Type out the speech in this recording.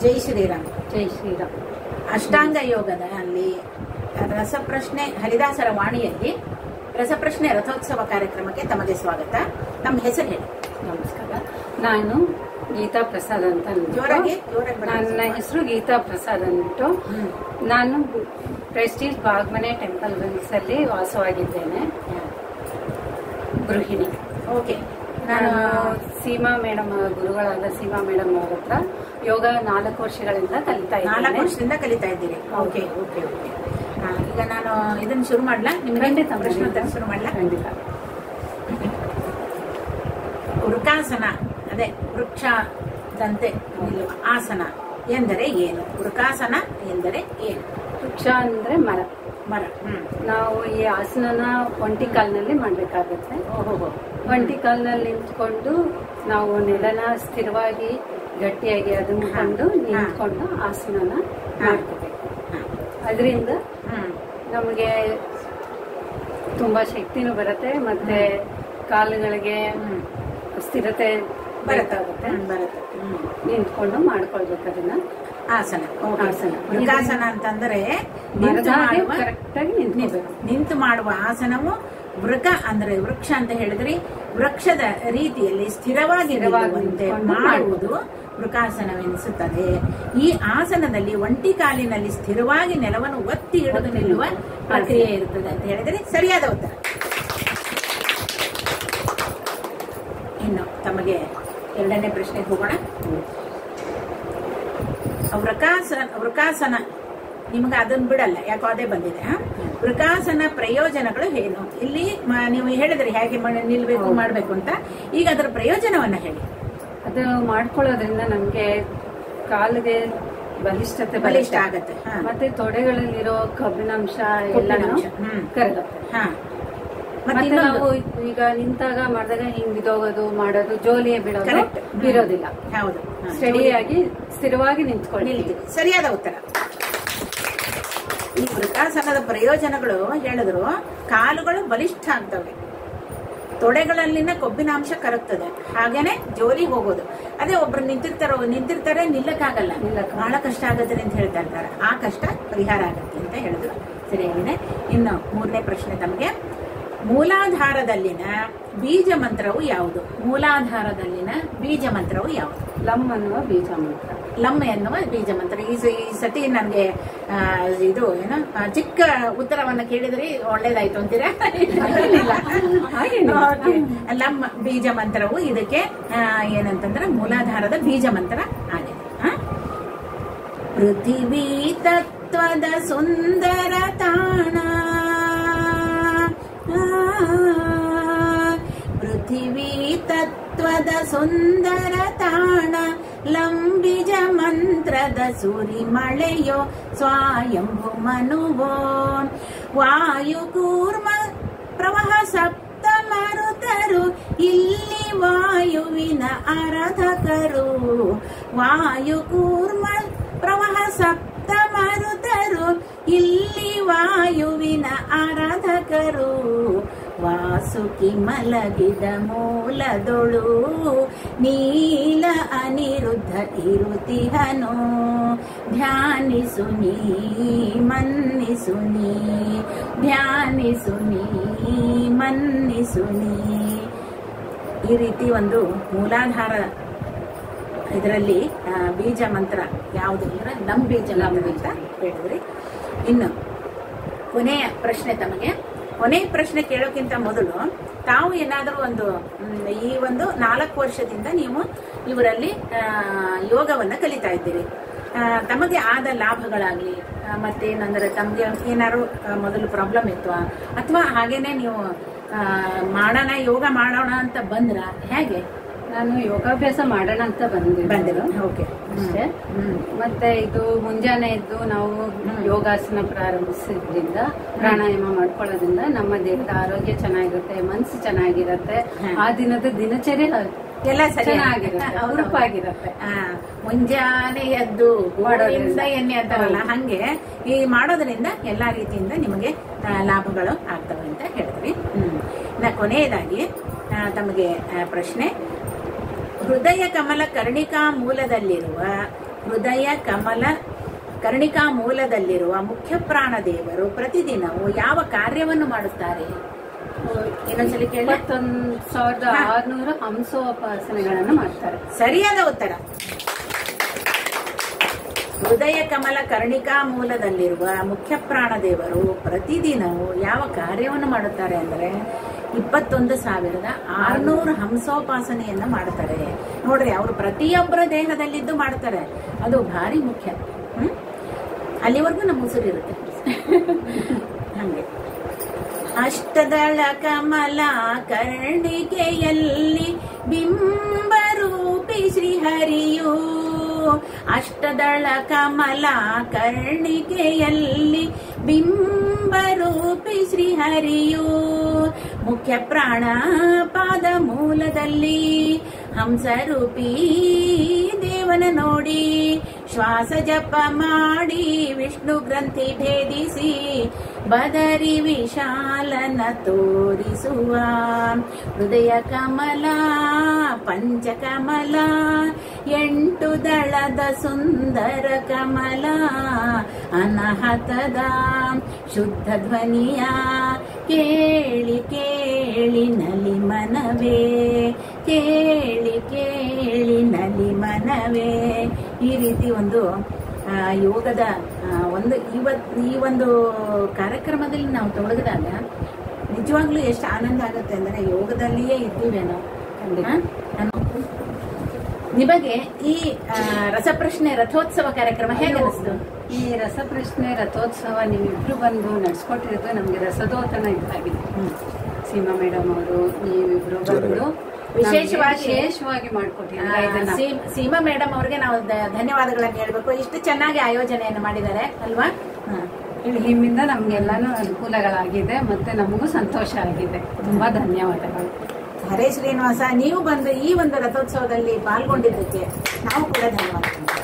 ಜೈ ಶ್ರೀರಾಮ್ ಜೈ ಶ್ರೀರಾಮ್ ಅಷ್ಟಾಂಗ ಯೋಗದ ಅಲ್ಲಿ ರಸಪ್ರಶ್ನೆ ಹರಿದಾಸರ ವಾಣಿಯಲ್ಲಿ ರಸಪ್ರಶ್ನೆ ರಥೋತ್ಸವ ಕಾರ್ಯಕ್ರಮಕ್ಕೆ ತಮಗೆ ಸ್ವಾಗತ ನಮ್ಮ ಹೆಸರು ಹೇಳಿ ನಮಸ್ಕಾರ ನಾನು ಗೀತಾ ಪ್ರಸಾದ್ ಅಂತ ಅಂದ್ಬಿಟ್ಟು- ಜೋರಾಗಿ ಜೋರಾಗಿ ನನ್ನ ಬನ್ನಿ. ಹೆಸರು ಗೀತಾ ಪ್ರಸಾದ್ ಅಂದ್ಬಿಟ್ಟು ಹ್ಮ್. ನಾನು ಪ್ರೆಸ್ಟೀಜ್ ಬಾಗ್ಮನೆ ಟೆಂಪಲ್ ವಿಲ್ಸ್ ಅಲ್ಲಿ ವಾಸವಾಗಿದ್ದೇನೆ ಗೃಹಿಣಿ ಓಕೆ ನಾನು ನಾನು ಸೀಮಾ ಮೇಡಮ್ ಗುರುಗಳಾದ ಸೀಮಾ ಮೇಡಮ್ ಅವ್ರ ಹತ್ರ ಯೋಗ ನಾಲ್ಕು ವರ್ಷಗಳಿಂದ ಕಲಿತಾ ನಾಲ್ಕು ಇದ್ದೇನೆ ವರ್ಷದಿಂದ ಕಲಿತಾ ಇದ್ದೀರಿ ಹೌದು. ಓಕೆ ಓಕೆ ಓಕೆ ಹಾ, ಈಗ ನಾನು ಇದನ್ನ ಶುರು ಮಾಡ್ಲಾ ನಿಮ್ಗೆ ಖಂಡಿತ ಪ್ರಶ್ನೋತ್ತರ ಶುರು ಮಾಡ್ಲಾ ಖಂಡಿತ ವೃಕಾಸನ ಅದೇ ವೃಕ್ಷದಂತೆ ನಿಲ್ಲುವ ಆಸನ ಎಂದರೆ ಏನು ವೃಕಾಸನ ಎಂದರೆ ಏನು ವೃಕ್ಷ ಅಂದ್ರೆ ಮರ ಮರ ಹ್ಮ್ ನಾವು ಈ ಆಸನನ ಒಂಟಿ ಕಾಲ್ನಲ್ಲಿ ಮಾಡ್ಬೇಕಾಗತ್ತೆ ಓಹೋ ಒಂಟಿ ಕಾಲ್ನಲ್ಲಿ ನಿಂತ್ಕೊಂಡು ನಾವು ನೆಲನ ಸ್ಥಿರವಾಗಿ ಗಟ್ಟಿಯಾಗಿ ಅದನ್ಕೊಂಡು ಹಾ. ನಿಂತ್ಕೊಂಡು ಆಸನನ ಹಾ. ಮಾಡ್ಕೋಬೇಕು ಅದರಿಂದ ಹ್ಮ್ ನಮಗೆ ತುಂಬಾ ಶಕ್ತಿನೂ ಬರುತ್ತೆ ಮತ್ತೆ ಕಾಲುಗಳಿಗೆ ಹ್ಮ್ ಸ್ಥಿರತೆ ಬರುತ್ತೆ ಬೇಕಾಗುತ್ತೆ ಹ್ಮ್, ಬರುತ್ತೆ ಹ್ಮ್ ನಿಂತ್ಕೊಂಡು ಮಾಡ್ಕೊಳ್ಬೇಕು ಅದನ್ನ ಆಸನ ಓಕೆ. ಆಸನ. ವೃಕಾಸನ ಅಂತಂದ್ರೆ ನಿಂತು ಮರದ ಹಾಗೆ ಮಾಡುವ ಕರೆಕ್ಟ್ ಆಗಿ ನಿಂತು ನಿಂತ್ಕೋಬೇಕು ನಿಂತು ಮಾಡುವ ಆಸನವು ವೃಕ ಅಂದ್ರೆ ವೃಕ್ಷ ಅಂತ ಹೇಳಿದ್ರಿ ವೃಕ್ಷದ ರೀತಿಯಲ್ಲಿ ಸ್ಥಿರವಾಗಿ ಸ್ಥಿರವಾಗಿ ನಿಲ್ಲುವಂತೆ ನಿಂತ್ಕೊಂಡು ಮಾಡುವುದು ವೃಕಾಸನವೆನಿಸುತ್ತದೆ ಈ ಆಸನದಲ್ಲಿ ಒಂಟಿ ಕಾಲಿನಲ್ಲಿ ಸ್ಥಿರವಾಗಿ ನೆಲವನ್ನು ಒತ್ತಿ ಹಿಡಿದು ನಿಲ್ಲುವ ಪ್ರಕ್ರಿಯೆ ಇರುತ್ತದೆ ಅಂತ ಹೇಳಿದ್ರೆ ಸರಿಯಾದ ಉತ್ತರ ಇನ್ನು ತಮಗೆ ಎರಡನೇ ಪ್ರಶ್ನೆಗೆ ಹೋಗೋಣ ವೃಕಾಸನ ವೃಕಾಸನ ನಿಮ್ಗೆ ಅದನ್ನ ಬಿಡಲ್ಲ ಯಾಕೋ ಅದೇ ಬಂದಿದೆ ಆ? ವೃಕಾಸನ ಪ್ರಯೋಜನಗಳು ಏನು ಇಲ್ಲಿ ಮ- ನೀವು ಹೇಳಿದ್ರಿ ಹೇಗೆ ಮ- ನಿಲ್ಬೇಕು ಹೌದು. ಮಾಡ್ಬೇಕು ಅಂತ ಈಗ ಅದರ ಪ್ರಯೋಜನವನ್ನ ಹೇಳಿ ಅದು ಮಾಡ್ಕೊಳ್ಳೋದ್ರಿಂದ ನಮ್ಗೆ ಕಾಲಿಗೆ ಬಲಿಷ್ಠತೆ ಬಲಿಷ್ಠ ಬರುತ್ತೆ. ಆಗತ್ತೆ ಹಾ. ಮತ್ತೆ ತೊಡೆಗಳಲ್ಲಿರೋ ಕಬ್ಬಿಣಾಂಶ ಎಲ್ಲಾನು ಕಬ್ಬಿಣಾಂಶ, ಹ್ಮ್. ಕರಗತ್ತೆ ಹಾ ಮತ್ತೆ ಮತ್ತೆ ಇನ್ನೊಂದು ನಾವು ಈಗ ನಿಂತಾಗ ಮಾಡಿದಾಗ ಹಿಂಗ್ ಬಿದೋಗೋದು ಮಾಡೋದು ಜೋಲಿಯೇ ಬೀಳೋದು Correct. ಬೀರೋದಿಲ್ಲ ಹೌದು ಹಾ. ಸ್ಟಡಿಯಾಗಿ ಸ್ಥಿರವಾಗಿ ನಿಂತ್ಕೊಳ್ಳಿ ನಿಲ್ತೀವಿ ಸರಿಯಾದ ಉತ್ತರ ಈ ವೃಕಾಸನದ ಪ್ರಯೋಜನಗಳು ಹೇಳಿದ್ರು ಕಾಲುಗಳು ಬಲಿಷ್ಠ ಆಗ್ತವೆ ತೊಡೆಗಳಲ್ಲಿನ ಕೊಬ್ಬಿನಾಂಶ ಕರಗ್ತದೆ ಹಾಗೇನೆ ಜೋಲಿ ಹೋಗೋದು ಅದೇ ಒಬ್ರು ನಿಂತಿರ್ತಾರೋ ನಿಂತಿರ್ತಾರೆ ನಿಲ್ಲಕ್ಕಾಗಲ್ಲ ನಿಲ್ಲಕ್ಕಾಗಲ್ಲ. ಬಹಳ ಕಷ್ಟ ಆಗತ್ತೆ ಅಂತ ಹೇಳ್ತಾ ಇರ್ತಾರೆ ಆ ಕಷ್ಟ ಪರಿಹಾರ ಆಗತ್ತೆ ಅಂತ ಹೇಳಿದ್ರು ಸರಿಯಾಗಿದೆ ಇನ್ನು ಮೂರನೇ ಪ್ರಶ್ನೆ ತಮಗೆ ಮೂಲಾಧಾರದಲ್ಲಿನ ಬೀಜ ಮಂತ್ರವು ಯಾವುದು ಮೂಲಾಧಾರದಲ್ಲಿನ ಬೀಜ ಮಂತ್ರವು ಯಾವುದು ಲಮ್ ಅನ್ನುವ ಬೀಜ ಮಂತ್ರ ಲಮ್ ಎನ್ನುವ ಬೀಜ ಮಂತ್ರ ಈ ಸ- ಈ ಸತಿ ನನಗೆ ಇದು ಏನು ಆ, ಚಿಕ್ಕ ಉತ್ತರವನ್ನ ಕೇಳಿದ್ರಿ ಒಳ್ಳೇದಾಯ್ತು ಅಂತೀರಾ ಹಾಗೇನಿಲ್ಲ. Okay. ಲಮ್ ಬೀಜ ಮಂತ್ರವು ಇದಕ್ಕೆ ಆ, ಏನಂತಂದ್ರೆ ಮೂಲಾಧಾರದ ಬೀಜ ಮಂತ್ರ ಆಗಿದೆ ಆ? ಪೃಥಿವೀ ತತ್ವದ ಸುಂದರ ತಾಣ ಪೃಥಿವೀ ತತ್ವದ ಸುಂದರ ತಾಣ ಲಂಬಿಜ ಮಂತ್ರದ ಸುರಿಮಳೆಯೋ ಸ್ವಾಯಂಭು ಮನುವೋ ವಾಯುಕೂರ್ಮ ಪ್ರವಾಹ ಸಪ್ತ ಮರುತರು ಇಲ್ಲಿ ವಾಯುವಿನ ಆರಾಧಕರು ವಾಯುಕೂರ್ಮ ಪ್ರವಾಹ ಸಪ್ತ ಮರುತರು ಇಲ್ಲಿ ವಾಯುವಿನ ಆರಾಧಕರು ವಾಸುಕಿ ಮಲಗಿದ ಮೂಲದೊಳು ನೀಲ ಅನಿರುದ್ಧ ಇರುತಿಹನು ಧ್ಯಾನಿಸು ನೀ ಮನ್ನಿಸು ನೀ ಧ್ಯಾನಿಸು ನೀ ಮನ್ನಿಸು ನೀ ಈ ರೀತಿ ಒಂದು ಮೂಲಾಧಾರ ಇದರಲ್ಲಿ ಆ, ಬೀಜ ಮಂತ್ರ ಯಾವುದು ಅಂದ್ರೆ ಲಂ ಬೀಜ ಮಂತ್ರ ಅಂತ ಹೇಳಿದ್ರಿ ಇನ್ನು ಕೊನೆಯ ಪ್ರಶ್ನೆ ತಮಗೆ ಕೊನೆಯ ಪ್ರಶ್ನೆ ಕೇಳೋಕ್ಕಿಂತ ಮೊದಲು ತಾವು ಏನಾದರೂ ಒಂದು ಮ್, ಈ ಒಂದು ನಾಲ್ಕು ವರ್ಷದಿಂದ ನೀವು ಇವರಲ್ಲಿ ಆ, ಯೋಗವನ್ನ ಕಲಿತಾ ಇದ್ದೀರಿ ಆ, ತಮಗೆ ಆದ ಲಾಭಗಳಾಗ್ಲಿ ಆ, ಮತ್ತೇನಂದ್ರೆ ತಮಗೆ ಏನಾದ್ರು ಆ, ಮೊದಲು ಪ್ರಾಬ್ಲಮ್ ಇತ್ತು ಅಥವಾ ಹಾಗೇನೆ ನೀವು ಆ, ಮಾಡೋಣ ಯೋಗ ಮಾಡೋಣ ಅಂತ ಬಂದ್ರ ಹೇಗೆ ನಾನು ಯೋಗಾಭ್ಯಾಸ ಮಾಡೋಣ ಅಂತ ಬಂದಿದ್ದೆ ಬಂದಿರ ಓಕೆ ಅಷ್ಟೇ ಹ್ಮ್ ಮತ್ತೆ ಇದು ಮುಂಜಾನೆ ಎದ್ದು ನಾವು ಯೋಗಾಸನ ಪ್ರಾರಂಭಿಸಿದ್ರಿಂದ ಪ್ರಾಣಾಯಾಮ ಮಾಡ್ಕೊಳ್ಳೋದ್ರಿಂದ ನಮ್ಮ ದೇಹದ ಆರೋಗ್ಯ ಚೆನ್ನಾಗಿರುತ್ತೆ ಮನಸ್ಸು ಚೆನ್ನಾಗಿರುತ್ತೆ ಹ್ಮ್. ಆ ದಿನದ ದಿನಚರ್ಯ ಎಲ್ಲ ಸರಿ ಚೆನ್ನಾಗಿರುತ್ತೆ ಹೌದು, ಹೌದು. ಹುರುಪಾಗಿರುತ್ತೆ ಆ, ಮುಂಜಾನೆ ಎದ್ದು ಗೋಡೆಯಿಂದ ಎಣ್ಣೆ ಅಂತಾರಲ್ಲ ಹಂಗೆ ಈ ಮಾಡೋದ್ರಿಂದ ಎಲ್ಲಾ ರೀತಿಯಿಂದ ನಿಮಗೆ ಆ, ಲಾಭಗಳು ಆಗ್ತವೆ ಅಂತ ಹೇಳಿದ್ವಿ ಹ್ಮ್ ಇನ್ನ ಕೊನೆಯದಾಗಿ ಆ, ತಮಗೆ ಆ, ಪ್ರಶ್ನೆ ಹೃದಯ ಕಮಲ ಕರ್ಣಿಕಾ ಮೂಲದಲ್ಲಿರುವ ಹೃದಯ ಕಮಲ ಕರ್ಣಿಕಾ ಮೂಲದಲ್ಲಿರುವ ಮುಖ್ಯ ಪ್ರಾಣ ದೇವರು ಪ್ರತಿದಿನವೂ ಯಾವ ಕಾರ್ಯವನ್ನು ಮಾಡುತ್ತಾರೆ ಇನ್ನೊಂದ್ಸಲಿ ಕೇಳ ಇಪ್ಪತ್ತೊಂದು ಸಾವಿರದ ಹಾ. ಆರ್ನೂರು ಹಂಸೋಪಾಸನೆಗಳನ್ನು ಮಾಡ್ತಾರೆ ಸರಿಯಾದ ಉತ್ತರ ಹೃದಯ ಕಮಲ ಕರ್ಣಿಕಾ ಮೂಲದಲ್ಲಿರುವ ಮುಖ್ಯ ಪ್ರಾಣ ದೇವರು ಪ್ರತಿದಿನವೂ ಯಾವ ಕಾರ್ಯವನ್ನು ಮಾಡುತ್ತಾರೆ ಅಂದರೆ ಇಪ್ಪತ್ತೊಂದು ಸಾವಿರದ ಆರ್ನೂರು ಹಂಸೋಪಾಸನೆಯನ್ನ ಮಾಡ್ತಾರೆ ನೋಡ್ರಿ ಅವರು ಪ್ರತಿಯೊಬ್ಬರ ದೇಹದಲ್ಲಿದ್ದು ಮಾಡ್ತಾರೆ ಅದು ಭಾರಿ ಮುಖ್ಯ ಹ್ಮ್ ಅಲ್ಲಿವರೆಗೂ ನಮ್ಮ ಉಸಿರಿರುತ್ತೆ ಹಂಗೆ ಅಷ್ಟದಳ ಕಮಲ ಕರ್ಣಿಕೆಯಲ್ಲಿ ಬಿಂಬರೂಪಿ ಶ್ರೀಹರಿಯು ಅಷ್ಟದಳ ಕಮಲ ಕರ್ಣಿಕೆಯಲ್ಲಿ ಬಿಂಬರೂಪಿ ಶ್ರೀಹರಿಯು ಮುಖ್ಯ ಪ್ರಾಣ ಪಾದ ಮೂಲದಲ್ಲಿ ಹಂಸರೂಪಿ ದೇವನ ನೋಡಿ ಶ್ವಾಸ ಜಪ ಮಾಡಿ ವಿಷ್ಣು ಗ್ರಂಥಿ ಭೇದಿಸಿ ಬದರಿ ವಿಶಾಲನ ತೋರಿಸುವ ಹೃದಯ ಕಮಲ ಪಂಚಕಮಲ ಎಂಟು ದಳದ ಸುಂದರ ಕಮಲ ಅನಹತದ ಶುದ್ಧ ಧ್ವನಿಯ ಕೇಳಿ ಕೇಳಿ ನಲಿ ಮನವೇ ಕೇಳಿ ಕೇಳಿ ನಲಿ ಮನವೇ ಈ ರೀತಿ ಒಂದು ಆ, ಯೋಗದ ಆ, ಒಂದು ಇವತ್ ಈ ಒಂದು ಕಾರ್ಯಕ್ರಮದಲ್ಲಿ ನಾವು ತೊಡಗಿದಾಗ ನಿಜವಾಗ್ಲೂ ಎಷ್ಟು ಆನಂದ ಆಗುತ್ತೆ ಅಂದರೆ ಯೋಗದಲ್ಲಿಯೇ ಇದ್ದೀವಿ ನಾವು ಖಂಡಿತ. ಆ? ನಾನು- ನಿಮಗೆ ಈ ಆ, ರಸಪ್ರಶ್ನೆ ರಥೋತ್ಸವ ಕಾರ್ಯಕ್ರಮ ಹೇಗೆ ಅನಿಸ್ತು ಈ ರಸಪ್ರಶ್ನೆ ರಥೋತ್ಸವ ನೀವಿಬ್ರು ಬಂದು ನಡ್ಸ್ಕೊಟ್ಟಿರೋದು ನಮ್ಗೆ ರಸದೋತನ ಇದ್ದಾಗಿದೆ ಸೀಮಾ ಮೇಡಮ್ ಅವರು ನೀವಿಬ್ರು ಬಂದು ವಿಶೇಷವಾಗಿ- ನಮ್ಗೆ ವಿಶೇಷವಾಗಿ ಮಾಡ್ಕೊಟ್ಟಿದ್ರೆ ಇದನ್ನ ಸೀ- ಸೀಮಾ ಮೇಡಮ್ ಅವ್ರಿಗೆ ನಾವು ದ- ಧನ್ಯವಾದಗಳನ್ನು ಹೇಳ್ಬೇಕು ಇಷ್ಟು ಚೆನ್ನಾಗಿ ಆಯೋಜನೆಯನ್ನು ಮಾಡಿದ್ದಾರೆ ಅಲ್ವಾ ಹ. ಹೇಳಿ. ನಿಮ್ಮಿಂದ ನಮ್ಗೆಲ್ಲಾನು ಅನುಕೂಲಗಳಾಗಿದೆ ಮತ್ತೆ ನಮಗೂ ಸಂತೋಷ ಆಗಿದೆ ತುಂಬಾ ಧನ್ಯವಾದಗಳು ಹರೇ ಶ್ರೀನಿವಾಸ ನೀವು ಬಂದು ಈ ಒಂದು ರಥೋತ್ಸವದಲ್ಲಿ ಪಾಲ್ಗೊಂಡಿದ್ದಕ್ಕೆ ನಾವು ಕೂಡ ಧನ್ಯವಾದ